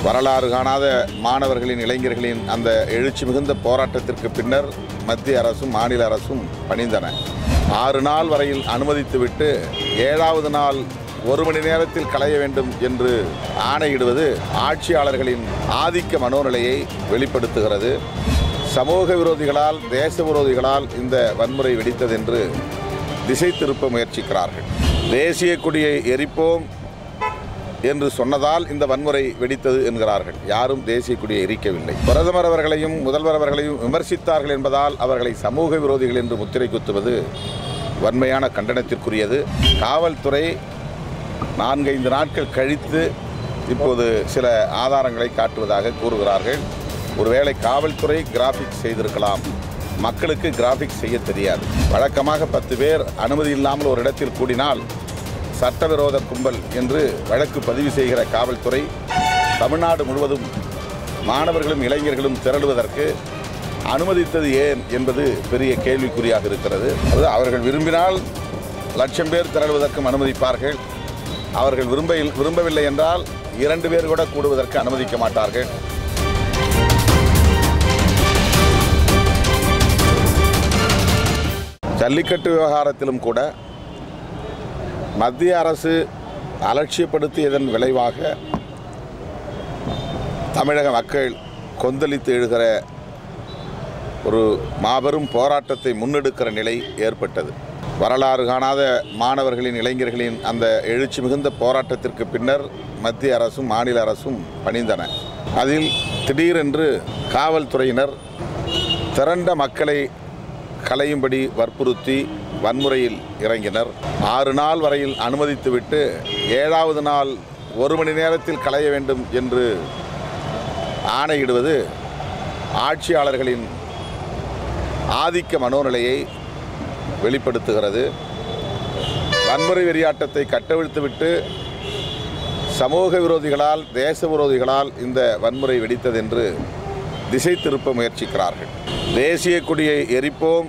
வரலாறு காணாத மாணவர்களின் இளைஞர்களின் அந்த எழுச்சி மிகுந்த போராட்டத்திற்கு பின்னர் மத்திய அரசும் மாநில அரசும் பணிந்தன ஆறு நாள் வரையில் அனுமதித்துவிட்டு ஏழாவது நாள் ஒரு மணி நேரத்தில் களைய வேண்டும் என்று ஆணையிடுவது ஆட்சியாளர்களின் ஆதிக்க மனோநிலையை வெளிப்படுத்துகிறது சமூக விரோதிகளால் தேச விரோதிகளால் இந்த வன்முறை வெடித்தது என்று திசை திருப்ப முயற்சிக்கிறார்கள் தேசிய கொடியை எரிப்போம் என்று சொன்னதால் இந்த வன்முறை வெடித்தது என்கிறார்கள் யாரும் தேசிய கொடியை எரிக்கவில்லை பிரதமர் அவர்களையும் முதல்வர் அவர்களையும் விமர்சித்தார்கள் என்பதால் அவர்களை சமூக விரோதிகள் என்று முத்திரை குத்துவது வன்மையான கண்டனத்திற்குரியது காவல்துறை நான்கைந்து நாட்கள் கழித்து இப்போது சில ஆதாரங்களை காட்டுவதாக கூறுகிறார்கள் ஒருவேளை காவல்துறை கிராஃபிக்ஸ் செய்திருக்கலாம் மக்களுக்கு கிராஃபிக்ஸ் செய்ய தெரியாது வழக்கமாக பத்து பேர் அனுமதி இல்லாமல் ஒரு இடத்தில் கூடினால் சட்டவிரோத கும்பல் என்று வழக்கு பதிவு செய்கிற காவல்துறை தமிழ்நாடு முழுவதும் மாணவர்களும் இளைஞர்களும் திரளுவதற்கு அனுமதித்தது ஏன் என்பது பெரிய கேள்விக்குறியாக இருக்கிறது அது அவர்கள் விரும்பினால் லட்சம் பேர் திரளுவதற்கும் அனுமதிப்பார்கள் அவர்கள் விரும்ப விரும்பவில்லை என்றால் இரண்டு பேர் கூட கூடுவதற்கு அனுமதிக்க மாட்டார்கள் ஜல்லிக்கட்டு விவகாரத்திலும் கூட மத்திய அரசு அலட்சியப்படுத்தியதன் விளைவாக தமிழக மக்கள் கொந்தளித்து எழுகிற ஒரு மாபெரும் போராட்டத்தை முன்னெடுக்கிற நிலை ஏற்பட்டது வரலாறு காணாத மாணவர்களின் இளைஞர்களின் அந்த எழுச்சி மிகுந்த போராட்டத்திற்கு பின்னர் மத்திய அரசும் மாநில அரசும் பணிந்தன அதில் திடீரென்று காவல்துறையினர் திரண்ட மக்களை கலையும்படி வற்புறுத்தி வன்முறையில் இறங்கினர் ஆறு நாள் வரையில் அனுமதித்துவிட்டு ஏழாவது நாள் ஒரு மணி நேரத்தில் களைய வேண்டும் என்று ஆணையிடுவது ஆட்சியாளர்களின் ஆதிக்க மனோநிலையை வெளிப்படுத்துகிறது வன்முறை வெறியாட்டத்தை கட்டவிழ்த்துவிட்டு சமூக விரோதிகளால் தேச விரோதிகளால் இந்த வன்முறை வெடித்தது என்று திசை திருப்ப முயற்சிக்கிறார்கள் தேசிய கொடியை எரிப்போம்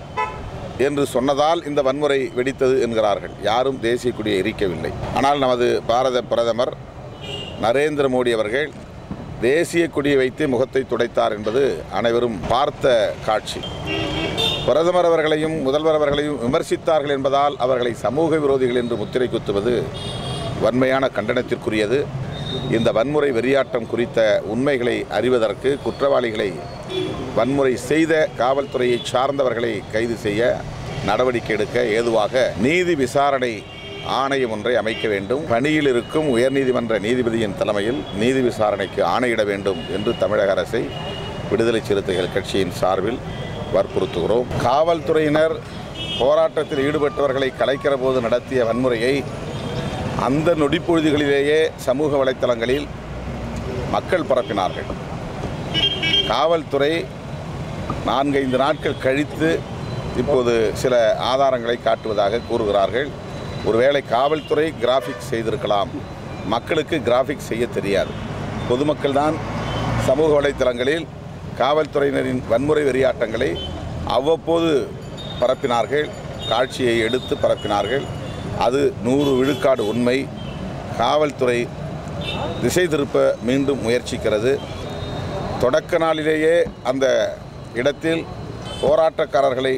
என்று சொன்னதால் இந்த வன்முறை வெடித்தது என்கிறார்கள் யாரும் தேசிய கொடியை எரிக்கவில்லை ஆனால் நமது பாரத பிரதமர் நரேந்திர மோடி அவர்கள் தேசிய கொடியை வைத்து முகத்தை துடைத்தார் என்பது அனைவரும் பார்த்த காட்சி பிரதமர் அவர்களையும் முதல்வர் அவர்களையும் விமர்சித்தார்கள் என்பதால் அவர்களை சமூக விரோதிகள் என்று முத்திரை குத்துவது வன்மையான கண்டனத்திற்குரியது இந்த வன்முறை வெறியாட்டம் குறித்த உண்மைகளை அறிவதற்கு குற்றவாளிகளை வன்முறை செய்த காவல்துறையை சார்ந்தவர்களை கைது செய்ய நடவடிக்கை எடுக்க ஏதுவாக நீதி விசாரணை ஆணையம் ஒன்றை அமைக்க வேண்டும் பணியில் இருக்கும் உயர்நீதிமன்ற நீதிபதியின் தலைமையில் நீதி விசாரணைக்கு ஆணையிட வேண்டும் என்று தமிழக அரசை விடுதலை சிறுத்தைகள் கட்சியின் சார்பில் வற்புறுத்துகிறோம் காவல்துறையினர் போராட்டத்தில் ஈடுபட்டவர்களை கலைக்கிற போது நடத்திய வன்முறையை அந்த நொடிப்பொழுதுகளிலேயே சமூக வலைத்தளங்களில் மக்கள் பரப்பினார்கள் காவல்துறை நான்கைந்து நாட்கள் கழித்து இப்போது சில ஆதாரங்களை காட்டுவதாக கூறுகிறார்கள் ஒருவேளை காவல்துறை கிராஃபிக்ஸ் செய்திருக்கலாம் மக்களுக்கு கிராஃபிக்ஸ் செய்ய தெரியாது பொதுமக்கள் தான் சமூக வலைத்தளங்களில் காவல்துறையினரின் வன்முறை வெறியாட்டங்களை அவ்வப்போது பரப்பினார்கள் காட்சியை எடுத்து பரப்பினார்கள் அது நூறு விழுக்காடு உண்மை காவல்துறை திசை திருப்ப மீண்டும் முயற்சிக்கிறது தொடக்க நாளிலேயே அந்த இடத்தில் போராட்டக்காரர்களை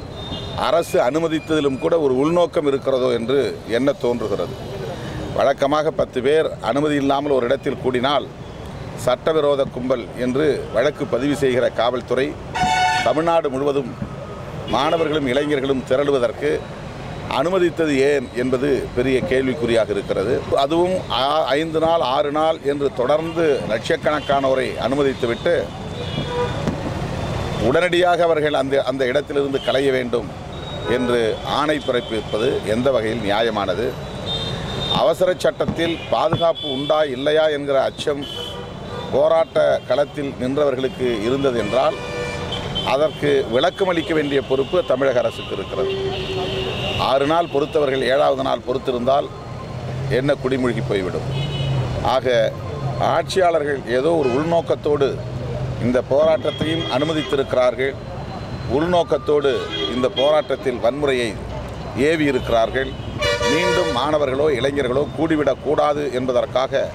அரசு அனுமதித்ததிலும் கூட ஒரு உள்நோக்கம் இருக்கிறதோ என்று எண்ண தோன்றுகிறது வழக்கமாக பத்து பேர் அனுமதி இல்லாமல் ஒரு இடத்தில் கூடினால் சட்டவிரோத கும்பல் என்று வழக்கு பதிவு செய்கிற காவல்துறை தமிழ்நாடு முழுவதும் மாணவர்களும் இளைஞர்களும் திரளுவதற்கு அனுமதித்தது ஏன் என்பது பெரிய கேள்விக்குறியாக இருக்கிறது அதுவும் ஆ- ஐந்து நாள் ஆறு நாள் என்று தொடர்ந்து லட்சக்கணக்கானோரை அனுமதித்துவிட்டு உடனடியாக அவர்கள் அந்த அந்த இடத்திலிருந்து களைய வேண்டும் என்று ஆணை பிறப்பிப்பது எந்த வகையில் நியாயமானது அவசர சட்டத்தில் பாதுகாப்பு உண்டா இல்லையா என்கிற அச்சம் போராட்ட களத்தில் நின்றவர்களுக்கு இருந்தது என்றால் அதற்கு விளக்கமளிக்க வேண்டிய பொறுப்பு தமிழக அரசுக்கு இருக்கிறது ஆறு நாள் பொறுத்தவர்கள் ஏழாவது நாள் பொறுத்திருந்தால் என்ன குடிமூழ்கி போய்விடும் ஆக ஆட்சியாளர்கள் ஏதோ ஒரு உள்நோக்கத்தோடு இந்த போராட்டத்தையும் அனுமதித்திருக்கிறார்கள் உள்நோக்கத்தோடு இந்த போராட்டத்தில் வன்முறையை ஏவி இருக்கிறார்கள் மீண்டும் மாணவர்களோ இளைஞர்களோ கூடிவிடக்கூடாது என்பதற்காக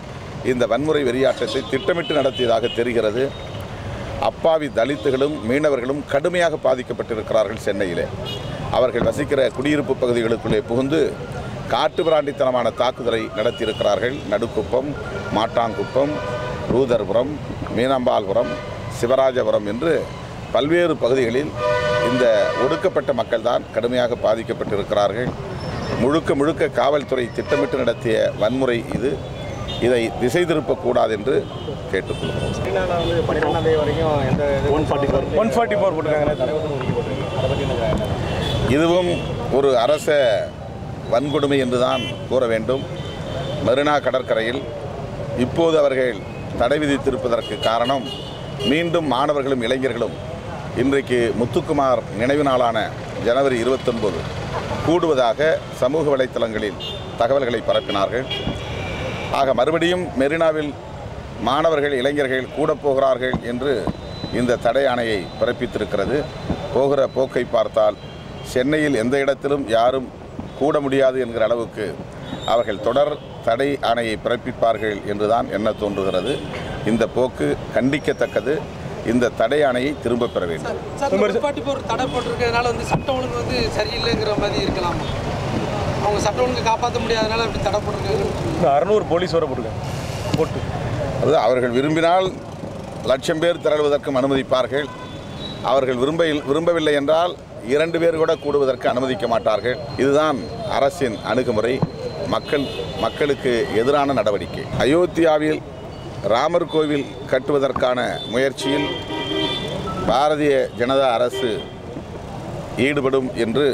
இந்த வன்முறை வெறியாட்டத்தை திட்டமிட்டு நடத்தியதாக தெரிகிறது அப்பாவி தலித்துகளும் மீனவர்களும் கடுமையாக பாதிக்கப்பட்டிருக்கிறார்கள் சென்னையிலே அவர்கள் வசிக்கிற குடியிருப்பு பகுதிகளுக்குள்ளே புகுந்து காட்டுமிராண்டித்தனமான தாக்குதலை நடத்தியிருக்கிறார்கள் நடுக்குப்பம் மாட்டாங்குப்பம் ரூதர்புரம் மீனம்பால்புரம் சிவராஜபுரம் என்று பல்வேறு பகுதிகளில் இந்த ஒடுக்கப்பட்ட மக்கள்தான் கடுமையாக பாதிக்கப்பட்டிருக்கிறார்கள் முழுக்க முழுக்க காவல்துறை திட்டமிட்டு நடத்திய வன்முறை இது இதை திசை திருப்பக்கூடாது என்று கேட்டுக்கொள்கிறோம் மெரினால வந்து பன்னிரெண்டாம் தேதி வரைக்கும் எந்த one forty four one forty four போட்டிருக்காங்க தலைவர்கள் ஒதுக்கி போட்டிருக்காங்க அதை பற்றி என்ன இதுவும் ஒரு அரச வன்கொடுமை என்றுதான் கூற வேண்டும் மெரினா கடற்கரையில் இப்போது அவர்கள் தடை விதித்திருப்பதற்கு காரணம் மீண்டும் மாணவர்களும் இளைஞர்களும் இன்றைக்கு முத்துக்குமார் நினைவு நாளான ஜனவரி இருபத்தொன்பது கூடுவதாக சமூக வலைத்தளங்களில் தகவல்களை பரப்பினார்கள் ஆக மறுபடியும் மெரினாவில் மாணவர்கள் இளைஞர்கள் கூடப் போகிறார்கள் என்று இந்த தடை ஆணையை பிறப்பித்திருக்கிறது போகிற போக்கை பார்த்தால் சென்னையில் எந்த இடத்திலும் யாரும் கூட முடியாது என்கிற அளவுக்கு அவர்கள் தொடர் தடை ஆணையை பிறப்பிப்பார்கள் என்றுதான் எண்ண தோன்றுகிறது இந்த போக்கு கண்டிக்கத்தக்கது இந்த தடை ஆணையை திரும்பப் பெற வேண்டும் சார் இந்த நிப்பாட்டி போர் தடை போட்டிருக்கிறதுனால வந்து சட்ட ஒழுங்கு வந்து சரியில்லைங்கிற மாதிரி இருக்கலாமா அவங்க சட்ட ஒழுங்கு காப்பாற்ற முடியாதனால அப்படி தடை போட்டிருக்காங்க அறநூறு போலீஸ் வர போட்டிருக்காங்க போட்டு அது அவர்கள் விரும்பினால் லட்சம் பேர் திரளுவதற்கும் அனுமதிப்பார்கள் அவர்கள் விரும்ப விரும்பவில்லை என்றால் இரண்டு பேர் கூட கூடுவதற்கு அனுமதிக்க மாட்டார்கள் இதுதான் அரசின் அணுகுமுறை மக்கள் மக்களுக்கு எதிரான நடவடிக்கை அயோத்தியாவில் ராமர் கோவில் கட்டுவதற்கான முயற்சியில் பாரதிய ஜனதா அரசு ஈடுபடும் என்று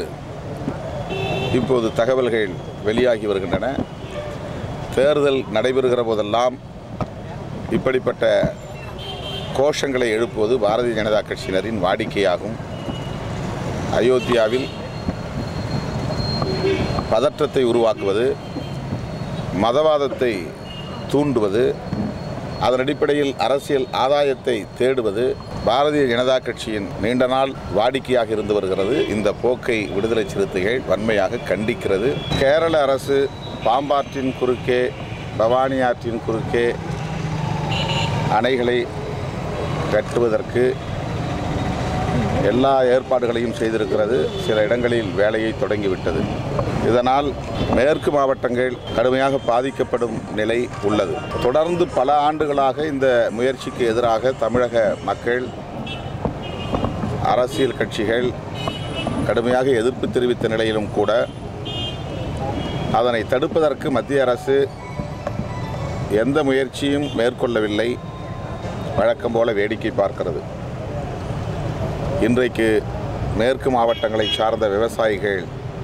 இப்போது தகவல்கள் வெளியாகி வருகின்றன தேர்தல் நடைபெறுகிற போதெல்லாம் இப்படிப்பட்ட கோஷங்களை எழுப்புவது பாரதிய ஜனதா கட்சியினரின் வாடிக்கையாகும் அயோத்தியாவில் பதற்றத்தை உருவாக்குவது மதவாதத்தை தூண்டுவது அதன் அடிப்படையில் அரசியல் ஆதாயத்தை தேடுவது பாரதிய ஜனதா கட்சியின் நீண்ட நாள் வாடிக்கையாக இருந்து வருகிறது இந்த போக்கை விடுதலை சிறுத்தைகள் வன்மையாக கண்டிக்கிறது கேரள அரசு பாம்பாற்றின் குறுக்கே பவானி ஆற்றின் குறுக்கே அணைகளை கட்டுவதற்கு எல்லா ஏற்பாடுகளையும் செய்திருக்கிறது சில இடங்களில் வேலையை தொடங்கிவிட்டது இதனால் மேற்கு மாவட்டங்கள் கடுமையாக பாதிக்கப்படும் நிலை உள்ளது தொடர்ந்து பல ஆண்டுகளாக இந்த முயற்சிக்கு எதிராக தமிழக மக்கள் அரசியல் கட்சிகள் கடுமையாக எதிர்ப்பு தெரிவித்த நிலையிலும் கூட அதனை தடுப்பதற்கு மத்திய அரசு எந்த முயற்சியும் மேற்கொள்ளவில்லை வழக்கம் போல வேடிக்கை பார்க்கிறது இன்றைக்கு மேற்கு மாவட்டங்களை சார்ந்த விவசாயிகள்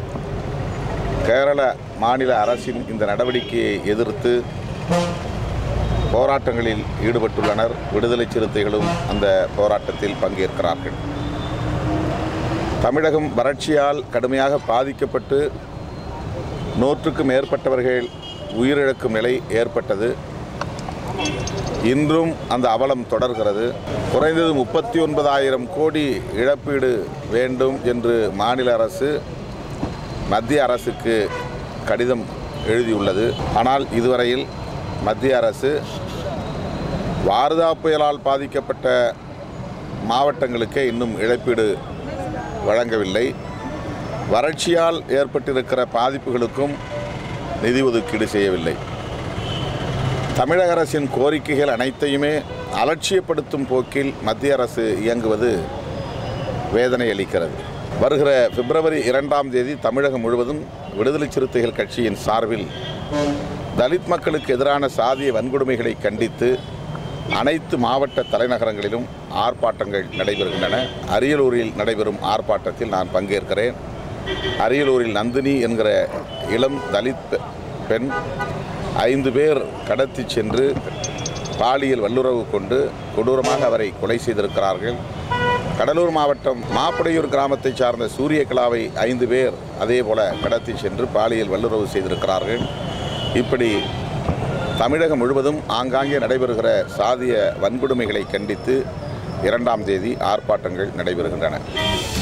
கேரள மாநில அரசின் இந்த நடவடிக்கையை எதிர்த்து போராட்டங்களில் ஈடுபட்டுள்ளனர் விடுதலை சிறுத்தைகளும் அந்த போராட்டத்தில் பங்கேற்கிறார்கள் தமிழகம் வறட்சியால் கடுமையாக பாதிக்கப்பட்டு நூற்றுக்கு மேற்பட்டவர்கள் உயிரிழக்கும் நிலை ஏற்பட்டது இன்றும் அந்த அவலம் தொடர்கிறது குறைந்தது முப்பத்தி ஒன்பதாயிரம் கோடி இழப்பீடு வேண்டும் என்று மாநில அரசு மத்திய அரசுக்கு கடிதம் எழுதியுள்ளது ஆனால் இதுவரையில் மத்திய அரசு வாரதா புயலால் பாதிக்கப்பட்ட மாவட்டங்களுக்கே இன்னும் இழப்பீடு வழங்கவில்லை வறட்சியால் ஏற்பட்டிருக்கிற பாதிப்புகளுக்கும் நிதி ஒதுக்கீடு செய்யவில்லை தமிழக அரசின் கோரிக்கைகள் அனைத்தையுமே அலட்சியப்படுத்தும் போக்கில் மத்திய அரசு இயங்குவது வேதனை அளிக்கிறது வருகிற பிப்ரவரி இரண்டாம் தேதி தமிழகம் முழுவதும் விடுதலை சிறுத்தைகள் கட்சியின் சார்பில் தலித் மக்களுக்கு எதிரான சாதிய வன்கொடுமைகளை கண்டித்து அனைத்து மாவட்ட தலைநகரங்களிலும் ஆர்ப்பாட்டங்கள் நடைபெறுகின்றன அரியலூரில் நடைபெறும் ஆர்ப்பாட்டத்தில் நான் பங்கேற்கிறேன் அரியலூரில் நந்தினி என்கிற இளம் தலித் பெ- பெண் ஐந்து பேர் கடத்தி சென்று பாலியல் வல்லுறவு கொண்டு கொடூரமாக அவரை கொலை செய்திருக்கிறார்கள் கடலூர் மாவட்டம் மாப்படையூர் கிராமத்தைச் சார்ந்த சூரியகலாவை ஐந்து பேர் அதே போல கடத்தி சென்று பாலியல் வல்லுறவு செய்திருக்கிறார்கள் இப்படி தமிழகம் முழுவதும் ஆங்காங்கே நடைபெறுகிற சாதிய வன்கொடுமைகளை கண்டித்து இரண்டாம் தேதி ஆர்ப்பாட்டங்கள் நடைபெறுகின்றன